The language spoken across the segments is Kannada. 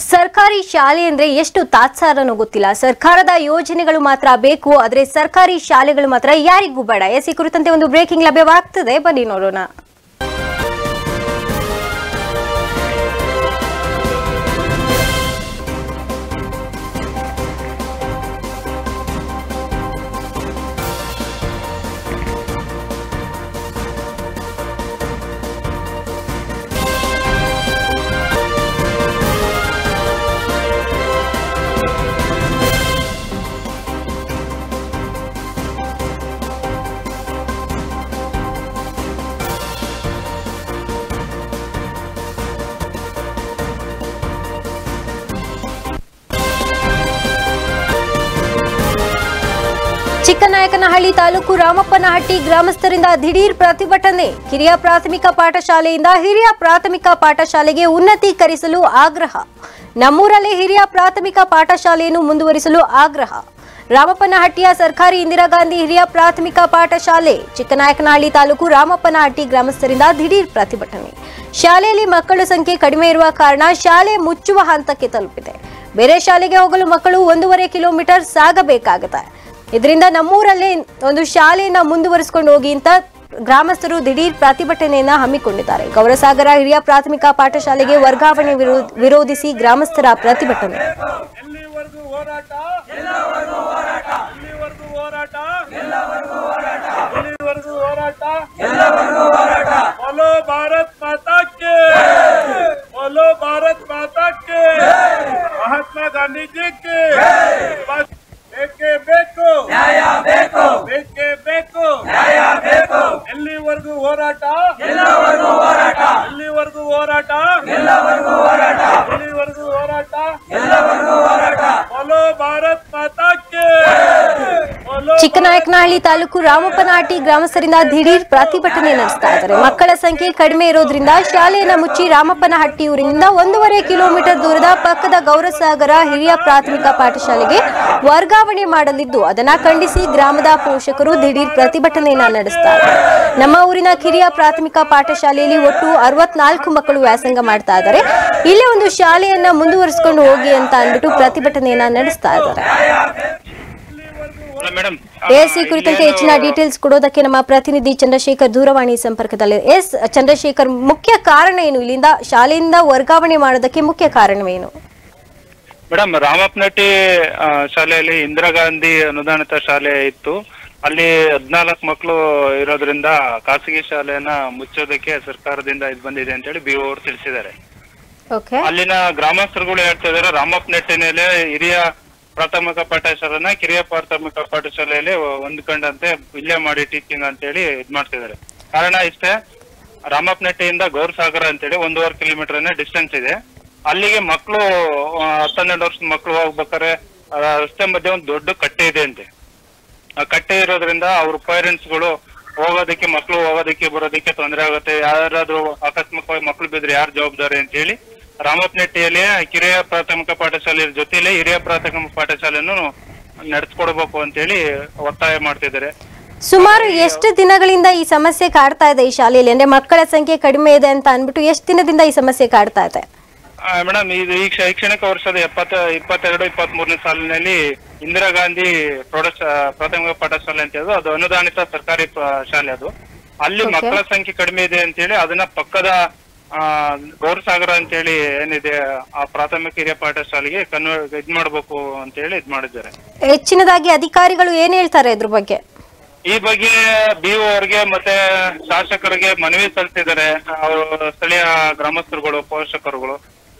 ಸರ್ಕಾರಿ ಶಾಲೆ ಅಂದ್ರೆ ಎಷ್ಟು ತಾತ್ಸಾರನೋ ಗೊತ್ತಿಲ್ಲ ಸರ್ಕಾರದ ಯೋಜನೆಗಳು ಮಾತ್ರ ಬೇಕು ಆದ್ರೆ ಸರ್ಕಾರಿ ಶಾಲೆಗಳು ಮಾತ್ರ ಯಾರಿಗೂ ಬೇಡ ಎಸ್ ಈ ಕುರಿತಂತೆ ಒಂದು ಬ್ರೇಕಿಂಗ್ ಲಭ್ಯವಾಗ್ತದೆ ಬನ್ನಿ ನೋಡೋಣ ಚಿಕ್ಕನಾಯಕನಹಳ್ಳಿ ತಾಲೂಕು ರಾಮಪ್ಪನಹಟ್ಟಿ ಗ್ರಾಮಸ್ಥರಿಂದ ದಿಢೀರ್ ಪ್ರತಿಭಟನೆ ಕಿರಿಯ ಪ್ರಾಥಮಿಕ ಪಾಠಶಾಲೆಯಿಂದ ಹಿರಿಯ ಪ್ರಾಥಮಿಕ ಪಾಠಶಾಲೆಗೆ ಉನ್ನತೀಕರಿಸಲು ಆಗ್ರಹ ನಮ್ಮೂರಲ್ಲೇ ಹಿರಿಯ ಪ್ರಾಥಮಿಕ ಪಾಠಶಾಲೆಯನ್ನು ಮುಂದುವರಿಸಲು ಆಗ್ರಹ ರಾಮಪ್ಪನಹಟ್ಟಿಯ ಸರ್ಕಾರಿ ಇಂದಿರಾ ಗಾಂಧಿ ಹಿರಿಯ ಪ್ರಾಥಮಿಕ ಪಾಠಶಾಲೆ ಚಿಕ್ಕನಾಯಕನಹಳ್ಳಿ ತಾಲೂಕು ರಾಮಪ್ಪನಹಟ್ಟಿ ಗ್ರಾಮಸ್ಥರಿಂದ ದಿಢೀರ್ ಪ್ರತಿಭಟನೆ ಶಾಲೆಯಲ್ಲಿ ಮಕ್ಕಳ ಸಂಖ್ಯೆ ಕಡಿಮೆ ಇರುವ ಕಾರಣ ಶಾಲೆ ಮುಚ್ಚುವ ಹಂತಕ್ಕೆ ತಲುಪಿದೆ ಬೇರೆ ಶಾಲೆಗೆ ಹೋಗಲು ಮಕ್ಕಳು ಒಂದೂವರೆ ಕಿಲೋಮೀಟರ್ ಸಾಗಬೇಕಾಗುತ್ತೆ ಇದರಿಂದ ನಮ್ಮೂರಲ್ಲೇ ಒಂದು ಶಾಲೆಯನ್ನ ಮುಂದುವರಿಸಿಕೊಂಡು ಹೋಗಿ ಅಂತ ಗ್ರಾಮಸ್ಥರು ದಿಢೀರ್ ಪ್ರತಿಭಟನೆಯನ್ನ ಹಮ್ಮಿಕೊಂಡಿದ್ದಾರೆ ಗೌರಸಾಗರ ಹಿರಿಯ ಪ್ರಾಥಮಿಕ ಪಾಠಶಾಲೆಗೆ ವರ್ಗಾವಣೆ ವಿರೋ- ವಿರೋಧಿಸಿ ಗ್ರಾಮಸ್ಥರ ಪ್ರತಿಭಟನೆ ಎಲ್ಲಿವರೆಗೂ ಹೋರಾಟ ಎಲ್ಲಿವರೆಗೂ ಹೋರಾಟ ಎಲ್ಲಿವರೆಗೂ ಹೋರಾಟ बोलो भारत माता के बोलो भारत माता के महात्मा गांधी जी के बस ಬೇಕೇ ಬೇಕು ನ್ಯಾಯ ಬೇಕು ಬೇಕೇ ಬೇಕು ನ್ಯಾಯ ಬೇಕು ಎಲ್ಲಿವರೆಗೂ ಹೋರಾಟ ಎಲ್ಲವರೆಗೂ ಹೋರಾಟ ಎಲ್ಲಿವರೆಗೂ ಹೋರಾಟ ಎಲ್ಲವರೆಗೂ ಹೋರಾಟ ಎಲ್ಲಿವರೆಗೂ ಹೋರಾಟ ಎಲ್ಲವರೆಗೂ ಹೋರಾಟ बोलो भारत माता के बोलो ಚಿಕ್ಕನಾಯಕನಹಳ್ಳಿ ತಾಲೂಕು ರಾಮಪ್ಪನಹಟ್ಟಿ ಗ್ರಾಮಸ್ಥರಿಂದ ದಿಢೀರ್ ಪ್ರತಿಭಟನೆ ನಡೆಸ್ತಾ ಇದ್ದಾರೆ ಮಕ್ಕಳ ಸಂಖ್ಯೆ ಕಡಿಮೆ ಇರೋದ್ರಿಂದ ಶಾಲೆಯನ್ನ ಮುಚ್ಚಿ ರಾಮಪ್ಪನಹಟ್ಟಿ ಊರಿನಿಂದ ಒಂದೂವರೆ ಕಿಲೋಮೀಟರ್ ದೂರದ ಪಕ್ಕದ ಗೌರಸಾಗರ ಹಿರಿಯ ಪ್ರಾಥಮಿಕ ಪಾಠಶಾಲೆಗೆ ವರ್ಗಾವಣೆ ಮಾಡಲಿದ್ದು ಅದನ್ನ ಖಂಡಿಸಿ ಗ್ರಾಮದ ಪೋಷಕರು ದಿಢೀರ್ ಪ್ರತಿಭಟನೆಯನ್ನ ನಡೆಸ್ತಾರೆ ನಮ್ಮ ಊರಿನ ಕಿರಿಯ ಪ್ರಾಥಮಿಕ ಪಾಠಶಾಲೆಯಲ್ಲಿ ಒಟ್ಟು ಅರವತ್ನಾಲ್ಕು ಮಕ್ಕಳು ವ್ಯಾಸಂಗ ಮಾಡ್ತಾ ಇದ್ದಾರೆ ಇಲ್ಲೇ ಒಂದು ಶಾಲೆಯನ್ನ ಮುಂದುವರಿಸಿಕೊಂಡು ಹೋಗಿ ಅಂತ ಅಂದ್ಬಿಟ್ಟು ಪ್ರತಿಭಟನೆಯನ್ನ ನಡೆಸ್ತಾ ಇದ್ದಾರೆ ಮೇಡಮ್ ಎಸ್ ಈ ಕುರಿತಂತೆ ಹೆಚ್ಚಿನ ಡೀಟೇಲ್ಸ್ ಕೊಡೋದಕ್ಕೆ ನಮ್ಮ ಪ್ರತಿನಿಧಿ ಚಂದ್ರಶೇಖರ್ ದೂರವಾಣಿ ಸಂಪರ್ಕದಲ್ಲಿ ಎಸ್ ಚಂದ್ರಶೇಖರ್ ಮುಖ್ಯ ಕಾರಣ ಏನು ಇಲ್ಲಿಂದ ಶಾಲೆಯಿಂದ ವರ್ಗಾವಣೆ ಮಾಡೋದಕ್ಕೆ ಮುಖ್ಯ ಕಾರಣವೇನು ಮೇಡಮ್ ರಾಮಪ್ಪನಟ್ಟಿ ಆ, ಶಾಲೆಯಲ್ಲಿ ಇಂದಿರಾ ಗಾಂಧಿ ಅನುದಾನಿತ ಶಾಲೆ ಇತ್ತು ಅಲ್ಲಿ ಹದ್ನಾಲ್ಕು ಮಕ್ಕಳು ಇರೋದ್ರಿಂದ ಖಾಸಗಿ ಶಾಲೆಯನ್ನ ಮುಚ್ಚೋದಕ್ಕೆ ಸರ್ಕಾರದಿಂದ ಇದು ಬಂದಿದೆ ಅಂತೇಳಿ ಬಿ ಅವರು ತಿಳಿಸಿದ್ದಾರೆ ಓಕೆ ಅಲ್ಲಿನ ಗ್ರಾಮಸ್ಥರುಗಳು ಹೇಳ್ತಾ ಇದಾರೆ ರಾಮಪ್ಪನಟ್ಟಿನಲ್ಲಿ ಹಿರಿಯ ಪ್ರಾಥಮಿಕ ಪಾಠಶಾಲೆನ ಕಿರಿಯ ಪ್ರಾಥಮಿಕ ಪಾಠಶಾಲೆಯಲ್ಲಿ ಹೊಂದ್ಕೊಂಡಂತೆ ಇಲ್ಲೇ ಮಾಡಿ ಟೀಚಿಂಗ್ ಅಂತೇಳಿ ಇದ್ ಮಾಡ್ತಿದ್ದಾರೆ ಕಾರಣ ಇಷ್ಟೇ ರಾಮಪ್ಪನಟ್ಟಿಯಿಂದ ಗೌರಸಾಗರ ಅಂತೇಳಿ ಒಂದೂವರೆ ಕಿಲೋಮೀಟರ್ ಡಿಸ್ಟೆನ್ಸ್ ಇದೆ ಅಲ್ಲಿಗೆ ಮಕ್ಕಳು ಹತ್ತನ್ನೆರಡು ವರ್ಷದ ಮಕ್ಕಳು ಹೋಗ್ಬೇಕಾದ್ರೆ ಆ, ರಸ್ತೆ ಮಧ್ಯೆ ಒಂದು ದೊಡ್ಡ ಕಟ್ಟೆ ಇದೆ ಅಂತೆ ಆ ಕಟ್ಟೆ ಇರೋದ್ರಿಂದ ಅವ್ರ ಪೇರೆಂಟ್ಸ್ ಗಳು ಹೋಗೋದಕ್ಕೆ ಮಕ್ಕಳು ಹೋಗೋದಕ್ಕೆ ಬರೋದಕ್ಕೆ ತೊಂದರೆ ಆಗುತ್ತೆ ಯಾರಾದ್ರೂ ಆಕಸ್ಮಿಕವಾಗಿ ಮಕ್ಕಳು ಬಿದ್ರೆ ಯಾರು ಜವಾಬ್ದಾರಿ ಅಂತ ಹೇಳಿ ರಾಮಪ್ಪನಟ್ಟಿಯಲ್ಲಿ ಕಿರಿಯ ಪ್ರಾಥಮಿಕ ಪಾಠಶಾಲೆ ಜೊತೆಲೆ ಹಿರಿಯ ಪ್ರಾಥಮಿಕ ಪಾಠಶಾಲೆಯನ್ನು ನಡೆಸ್ಕೊಡ್ಬೇಕು ಅಂತೇಳಿ ಒತ್ತಾಯ ಮಾಡ್ತಿದ್ದಾರೆ ಸುಮಾರು ಎಷ್ಟು ದಿನಗಳಿಂದ ಈ ಸಮಸ್ಯೆ ಕಾಡ್ತಾ ಇದೆ ಈ ಶಾಲೆಯಲ್ಲಿ ಅಂದ್ರೆ ಮಕ್ಕಳ ಸಂಖ್ಯೆ ಕಡಿಮೆ ಇದೆ ಅಂತ ಅಂದ್ಬಿಟ್ಟು ಎಷ್ಟು ದಿನದಿಂದ ಈ ಸಮಸ್ಯೆ ಕಾಡ್ತಾ ಇದೆ ಮೇಡಮ್ ಇದು ಈ ಶೈಕ್ಷಣಿಕ ವರ್ಷದ ಎಪ್ಪತ್ತ ಇಪ್ಪತ್ತೆರಡು ಇಪ್ಪತ್ತ್ ಮೂರನೇ ಸಾಲಿನಲ್ಲಿ ಇಂದಿರಾ ಗಾಂಧಿ ಪ್ರೌಢ ಶಾ- ಪ್ರಾಥಮಿಕ ಪಾಠಶಾಲೆ ಅಂತ ಹೇಳೋದು ಅದು ಅನುದಾನಿತ ಸರ್ಕಾರಿ ಪ- ಶಾಲೆ ಅದು ಅಲ್ಲಿ Okay. ಮಕ್ಕಳ ಸಂಖ್ಯೆ ಕಡಿಮೆ ಇದೆ ಅಂತೇಳಿ ಅದನ್ನ ಪಕ್ಕದ ಆ, ಗೌರಸಾಗರ ಅಂತೇಳಿ ಏನಿದೆ ಆ ಪ್ರಾಥಮಿಕ ಹಿರಿಯ ಪಾಠಶಾಲೆಗೆ ಕನ್ವರ್ಟ್ ಇದ್ ಮಾಡ್ಬೇಕು ಅಂತೇಳಿ ಇದ್ ಮಾಡಿದ್ದಾರೆ ಹೆಚ್ಚಿನದಾಗಿ ಅಧಿಕಾರಿಗಳು ಏನ್ ಹೇಳ್ತಾರೆ ಇದ್ರ ಬಗ್ಗೆ ಈ ಬಗ್ಗೆ ಬಿ ಅವ್ರಿಗೆ ಮತ್ತೆ ಶಾಸಕರಿಗೆ ಮನವಿ ಸಲ್ಲಿಸಿದ್ದಾರೆ ಅವರು ಸ್ಥಳೀಯ ಗ್ರಾಮಸ್ಥರುಗಳು ಪೋಷಕರುಗಳು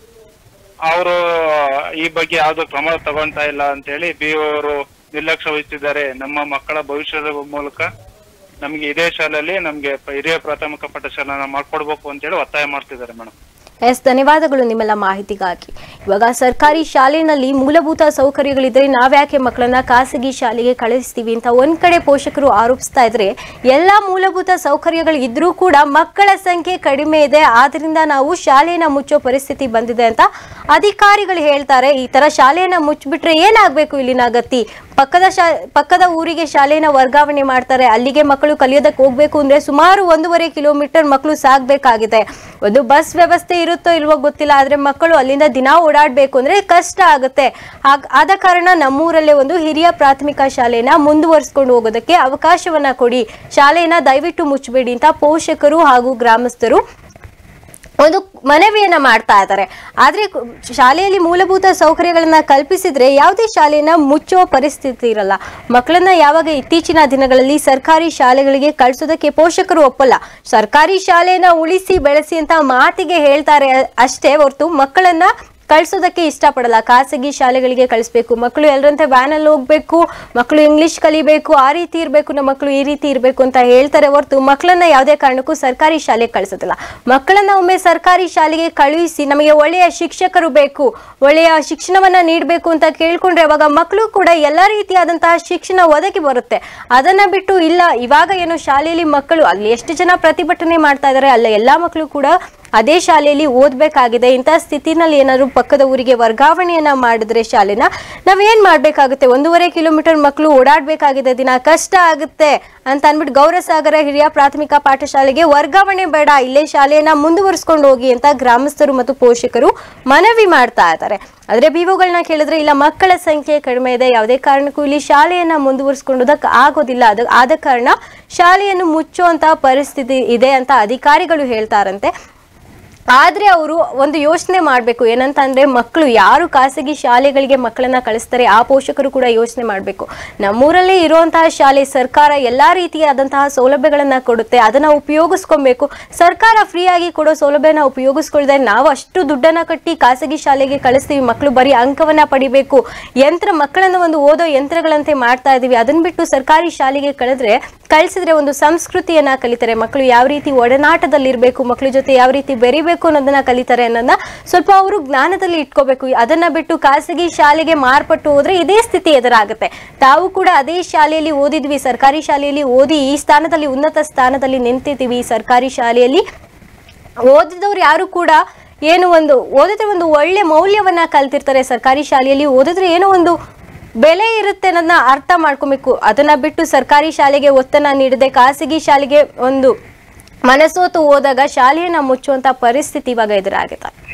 ಅವರು ಈ ಬಗ್ಗೆ ಯಾವ್ದು ಕ್ರಮ ತಗೊಂತಾ ಇಲ್ಲ ಅಂತೇಳಿ ಬಿ ಅವರು ನಿರ್ಲಕ್ಷ್ಯ ವಹಿಸಿದ್ದಾರೆ ನಮ್ಮ ಮಕ್ಕಳ ಭವಿಷ್ಯದ ಮೂಲಕ ನಮ್ಗೆ ಇದೇ ಶಾಲೆಯಲ್ಲಿ ನಮ್ಗೆ ಪ- ಹಿರಿಯ ಪ್ರಾಥಮಿಕ ಪಾಠಶಾಲೆನ ಮಾಡ್ಕೊಡ್ಬೇಕು ಅಂತೇಳಿ ಒತ್ತಾಯ ಮಾಡ್ತಿದ್ದಾರೆ ಮೇಡಮ್ ಎಸ್ ಧನ್ಯವಾದಗಳು ನಿಮ್ಮೆಲ್ಲ ಮಾಹಿತಿಗಾಗಿ ಇವಾಗ ಸರ್ಕಾರಿ ಶಾಲೆಯಲ್ಲಿ ಮೂಲಭೂತ ಸೌಕರ್ಯಗಳಿದ್ರೆ ನಾವ್ಯಾಕೆ ಮಕ್ಕಳನ್ನ ಖಾಸಗಿ ಶಾಲೆಗೆ ಕಳಿಸ್ತೀವಿ ಅಂತ ಒಂದ್ ಕಡೆ ಪೋಷಕರು ಆರೋಪಿಸ್ತಾ ಇದ್ರೆ ಎಲ್ಲಾ ಮೂಲಭೂತ ಸೌಕರ್ಯಗಳು ಇದ್ರೂ ಕೂಡ ಮಕ್ಕಳ ಸಂಖ್ಯೆ ಕಡಿಮೆ ಇದೆ ಆದ್ರಿಂದ ನಾವು ಶಾಲೆಯನ್ನ ಮುಚ್ಚೋ ಪರಿಸ್ಥಿತಿ ಬಂದಿದೆ ಅಂತ ಅಧಿಕಾರಿಗಳು ಹೇಳ್ತಾರೆ ಈ ತರ ಶಾಲೆಯನ್ನ ಮುಚ್ಚಿಬಿಟ್ರೆ ಏನಾಗ್ಬೇಕು ಇಲ್ಲಿನ ಗತಿ ಪಕ್ಕದ ಶಾ ಪಕ್ಕದ ಊರಿಗೆ ಶಾಲೆನ ವರ್ಗಾವಣೆ ಮಾಡ್ತಾರೆ ಅಲ್ಲಿಗೆ ಮಕ್ಕಳು ಕಲಿಯೋದಕ್ಕೆ ಹೋಗ್ಬೇಕು ಅಂದ್ರೆ ಸುಮಾರು ಒಂದೂವರೆ ಕಿಲೋಮೀಟರ್ ಮಕ್ಕಳು ಸಾಗಬೇಕಾಗಿದೆ ಒಂದು ಬಸ್ ವ್ಯವಸ್ಥೆ ಇರೋ ಇರುತ್ತೋ ಇಲ್ವೋ ಗೊತ್ತಿಲ್ಲ ಆದ್ರೆ ಮಕ್ಕಳು ಅಲ್ಲಿಂದ ದಿನ ಓಡಾಡಬೇಕು ಅಂದ್ರೆ ಕಷ್ಟ ಆಗುತ್ತೆ ಹಾಗ್- ಆದ ಕಾರಣ ನಮ್ಮೂರಲ್ಲೇ ಒಂದು ಹಿರಿಯ ಪ್ರಾಥಮಿಕ ಶಾಲೆಯನ್ನ ಮುಂದುವರಿಸ್ಕೊಂಡು ಹೋಗೋದಕ್ಕೆ ಅವಕಾಶವನ್ನ ಕೊಡಿ ಶಾಲೆಯನ್ನ ದಯವಿಟ್ಟು ಮುಚ್ಚಬೇಡಿ ಅಂತ ಪೋಷಕರು ಹಾಗೂ ಗ್ರಾಮಸ್ಥರು ಒಂದು ಮನವಿಯನ್ನ ಮಾಡ್ತಾ ಇದ್ದಾರೆ ಆದ್ರೆ ಕು- ಶಾಲೆಯಲ್ಲಿ ಮೂಲಭೂತ ಸೌಕರ್ಯಗಳನ್ನ ಕಲ್ಪಿಸಿದ್ರೆ ಯಾವುದೇ ಶಾಲೆಯನ್ನ ಮುಚ್ಚುವ ಪರಿಸ್ಥಿತಿ ಇರಲ್ಲ ಮಕ್ಕಳನ್ನ ಯಾವಾಗ ಇತ್ತೀಚಿನ ದಿನಗಳಲ್ಲಿ ಸರ್ಕಾರಿ ಶಾಲೆಗಳಿಗೆ ಕಳಿಸೋದಕ್ಕೆ ಪೋಷಕರು ಒಪ್ಪಲ್ಲ ಸರ್ಕಾರಿ ಶಾಲೆಯನ್ನ ಉಳಿಸಿ ಬೆಳೆಸಿ ಅಂತ ಮಾತಿಗೆ ಹೇಳ್ತಾರೆ ಅಷ್ಟೇ ಹೊರತು ಮಕ್ಕಳನ್ನ ಕಳ್ಸೋದಕ್ಕೆ ಇಷ್ಟಪಡಲ್ಲ ಖಾಸಗಿ ಶಾಲೆಗಳಿಗೆ ಕಳಿಸ್ಬೇಕು ಮಕ್ಕಳು ಎಲ್ಲರಂತೆ ವ್ಯಾನಲ್ಲಿ ಹೋಗ್ಬೇಕು ಮಕ್ಕಳು ಇಂಗ್ಲಿಷ್ ಕಲಿಬೇಕು ಆ ರೀತಿ ಇರಬೇಕು ನಮ್ಮ ಮಕ್ಕಳು ಈ ರೀತಿ ಇರಬೇಕು ಅಂತ ಹೇಳ್ತಾರೆ ಹೊರತು ಮಕ್ಕಳನ್ನ ಯಾವುದೇ ಕಾರಣಕ್ಕೂ ಸರ್ಕಾರಿ ಶಾಲೆಗೆ ಕಳಿಸೋದಿಲ್ಲ ಮಕ್ಕಳನ್ನ ಒಮ್ಮೆ ಸರ್ಕಾರಿ ಶಾಲೆಗೆ ಕಳುಹಿಸಿ ನಮಗೆ ಒಳ್ಳೆಯ ಶಿಕ್ಷಕರು ಬೇಕು ಒಳ್ಳೆಯ ಶಿಕ್ಷಣವನ್ನ ನೀಡಬೇಕು ಅಂತ ಕೇಳ್ಕೊಂಡ್ರೆ ಅವಾಗ ಮಕ್ಕಳು ಕೂಡ ಎಲ್ಲ ರೀತಿಯಾದಂತಹ ಶಿಕ್ಷಣ ಒದಗಿ ಬರುತ್ತೆ ಅದನ್ನ ಬಿಟ್ಟು ಇಲ್ಲ ಇವಾಗ ಏನು ಶಾಲೆಯಲ್ಲಿ ಮಕ್ಕಳು ಅಲ್ಲಿ ಎಷ್ಟು ಜನ ಪ್ರತಿಭಟನೆ ಮಾಡ್ತಾ ಇದ್ದಾರೆ ಅಲ್ಲ ಎಲ್ಲಾ ಮಕ್ಕಳು ಕೂಡ ಅದೇ ಶಾಲೆಯಲ್ಲಿ ಓದ್ಬೇಕಾಗಿದೆ ಇಂಥ ಸ್ಥಿತಿನಲ್ಲಿ ಏನಾದ್ರು ಪಕ್ಕದ ಊರಿಗೆ ವರ್ಗಾವಣೆಯನ್ನ ಮಾಡಿದ್ರೆ ಶಾಲೆನ ನಾವೇನ್ ಮಾಡ್ಬೇಕಾಗುತ್ತೆ ಒಂದೂವರೆ ಕಿಲೋಮೀಟರ್ ಮಕ್ಕಳು ಓಡಾಡ್ಬೇಕಾಗಿದೆ ದಿನ ಕಷ್ಟ ಆಗುತ್ತೆ ಅಂತ ಅಂದ್ಬಿಟ್ಟು ಗೌರಸಾಗರ ಹಿರಿಯ ಪ್ರಾಥಮಿಕ ಪಾಠಶಾಲೆಗೆ ವರ್ಗಾವಣೆ ಬೇಡ ಇಲ್ಲೇ ಶಾಲೆಯನ್ನ ಮುಂದುವರಿಸ್ಕೊಂಡು ಹೋಗಿ ಅಂತ ಗ್ರಾಮಸ್ಥರು ಮತ್ತು ಪೋಷಕರು ಮನವಿ ಮಾಡ್ತಾ ಇದ್ದಾರೆ ಆದ್ರೆ ಬಿಒಗಳನ್ನ ಕೇಳಿದ್ರೆ ಇಲ್ಲ ಮಕ್ಕಳ ಸಂಖ್ಯೆ ಕಡಿಮೆ ಇದೆ ಯಾವುದೇ ಕಾರಣಕ್ಕೂ ಇಲ್ಲಿ ಶಾಲೆಯನ್ನ ಮುಂದುವರಿಸ್ಕೊಂಡೋದಕ್ಕೆ ಆಗೋದಿಲ್ಲ ಅದ ಆದ ಕಾರಣ ಶಾಲೆಯನ್ನು ಮುಚ್ಚುವಂತ ಪರಿಸ್ಥಿತಿ ಇದೆ ಅಂತ ಅಧಿಕಾರಿಗಳು ಹೇಳ್ತಾರಂತೆ ಆದ್ರೆ ಅವರು ಒಂದು ಯೋಚನೆ ಮಾಡಬೇಕು ಏನಂತ ಅಂದ್ರೆ ಮಕ್ಕಳು ಯಾರು ಖಾಸಗಿ ಶಾಲೆಗಳಿಗೆ ಮಕ್ಕಳನ್ನ ಕಳಿಸ್ತಾರೆ ಆ ಪೋಷಕರು ಕೂಡ ಯೋಚನೆ ಮಾಡಬೇಕು ನಮ್ಮೂರಲ್ಲೇ ಇರುವಂತಹ ಶಾಲೆ ಸರ್ಕಾರ ಎಲ್ಲಾ ರೀತಿಯಾದಂತಹ ಸೌಲಭ್ಯಗಳನ್ನ ಕೊಡುತ್ತೆ ಅದನ್ನ ಉಪಯೋಗಿಸ್ಕೊಬೇಕು ಸರ್ಕಾರ ಫ್ರೀಯಾಗಿ ಕೊಡೋ ಸೌಲಭ್ಯನ ಉಪಯೋಗಿಸ್ಕೊಳ್ದೆ ನಾವು ಅಷ್ಟು ದುಡ್ಡನ್ನ ಕಟ್ಟಿ ಖಾಸಗಿ ಶಾಲೆಗೆ ಕಳಿಸ್ತೀವಿ ಮಕ್ಕಳು ಬರೀ ಅಂಕವನ್ನ ಪಡಿಬೇಕು ಯಂತ್ರ ಮಕ್ಕಳನ್ನ ಒಂದು ಓದೋ ಯಂತ್ರಗಳಂತೆ ಮಾಡ್ತಾ ಇದೀವಿ ಅದನ್ನ ಬಿಟ್ಟು ಸರ್ಕಾರಿ ಶಾಲೆಗೆ ಕಳೆದ್ರೆ ಕಳಿಸಿದ್ರೆ ಒಂದು ಸಂಸ್ಕೃತಿಯನ್ನ ಕಲಿತಾರೆ ಮಕ್ಕಳು ಯಾವ ರೀತಿ ಒಡನಾಟದಲ್ಲಿರ್ಬೇಕು ಮಕ್ಕಳ ಜೊತೆ ಯಾವ ರೀತಿ ಬೆರಿಬೇಕು ಅನ್ನೋದನ್ನ ಕಲಿತಾರೆ ಅನ್ನೋದನ್ನ ಸ್ವಲ್ಪ ಅವರು ಜ್ಞಾನದಲ್ಲಿ ಇಟ್ಕೋಬೇಕು ಅದನ್ನ ಬಿಟ್ಟು ಖಾಸಗಿ ಶಾಲೆಗೆ ಮಾರ್ಪಟ್ಟು ಹೋದ್ರೆ ಇದೇ ಸ್ಥಿತಿ ಎದುರಾಗುತ್ತೆ ತಾವು ಕೂಡ ಅದೇ ಶಾಲೆಯಲ್ಲಿ ಓದಿದ್ವಿ ಸರ್ಕಾರಿ ಶಾಲೆಯಲ್ಲಿ ಓದಿ ಈ ಸ್ಥಾನದಲ್ಲಿ ಉನ್ನತ ಸ್ಥಾನದಲ್ಲಿ ನಿಂತಿದ್ದೀವಿ ಸರ್ಕಾರಿ ಶಾಲೆಯಲ್ಲಿ ಓದಿದವ್ರು ಯಾರು ಕೂಡ ಏನು ಒಂದು ಓದಿದ್ರೆ ಒಂದು ಒಳ್ಳೆ ಮೌಲ್ಯವನ್ನ ಕಲ್ತಿರ್ತಾರೆ ಸರ್ಕಾರಿ ಶಾಲೆಯಲ್ಲಿ ಓದಿದ್ರೆ ಏನೋ ಒಂದು ಬೆಲೆ ಇರುತ್ತೆ ಅನ್ನೋದನ್ನ ಅರ್ಥ ಮಾಡ್ಕೊಬೇಕು ಅದನ್ನ ಬಿಟ್ಟು ಸರ್ಕಾರಿ ಶಾಲೆಗೆ ಒತ್ತನ್ನ ನೀಡದೆ ಖಾಸಗಿ ಶಾಲೆಗೆ ಒಂದು ಮನಸೋತು ಹೋದಾಗ ಶಾಲೆಯನ್ನ ಮುಚ್ಚುವಂತ ಪರಿಸ್ಥಿತಿ ಇವಾಗ ಎದುರಾಗಿದೆ